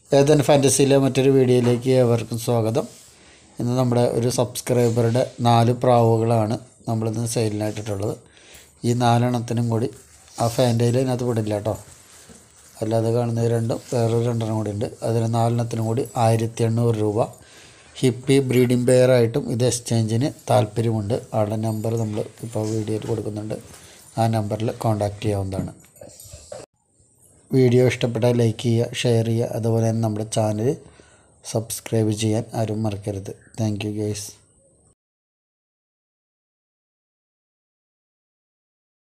ഏതൻ ഫാൻറ്റസിയിലെ മറ്റൊരു വീഡിയോയിലേക്ക് ഏവർക്കും സ്വാഗതം ഇന്ന് നമ്മുടെ ഒരു സബ്സ്ക്രൈബറുടെ നാല് പ്രാവുകളാണ് നമ്മളിന്ന് സെയിലിനായിട്ടിട്ടുള്ളത് ഈ നാലെണ്ണത്തിനും കൂടി ആ ഫാൻറ്റയിൽ ഇതിനകത്ത് വിടില്ല കേട്ടോ അല്ലാതെ കാണുന്ന ഈ രണ്ടും വേറെ രണ്ടെണ്ണം കൂടി ഉണ്ട് അതിന് നാലെണ്ണത്തിനും കൂടി ആയിരത്തി എണ്ണൂറ് രൂപ ഹിപ്പി ബ്രീഡിംഗ് പെയറായിട്ടും ഇത് എക്സ്ചേഞ്ചിന് താല്പര്യമുണ്ട് ആളുടെ നമ്പർ നമ്മൾ ഇപ്പോൾ വീഡിയോയിൽ കൊടുക്കുന്നുണ്ട് ആ നമ്പറിൽ കോൺടാക്റ്റ് ചെയ്യാവുന്നതാണ് വീഡിയോ ഇഷ്ടപ്പെട്ടാൽ ലൈക്ക് ചെയ്യുക ഷെയർ ചെയ്യുക അതുപോലെ തന്നെ നമ്മുടെ ചാനൽ സബ്സ്ക്രൈബ് ചെയ്യാൻ ആരും മറക്കരുത് താങ്ക് യു ഗേസ്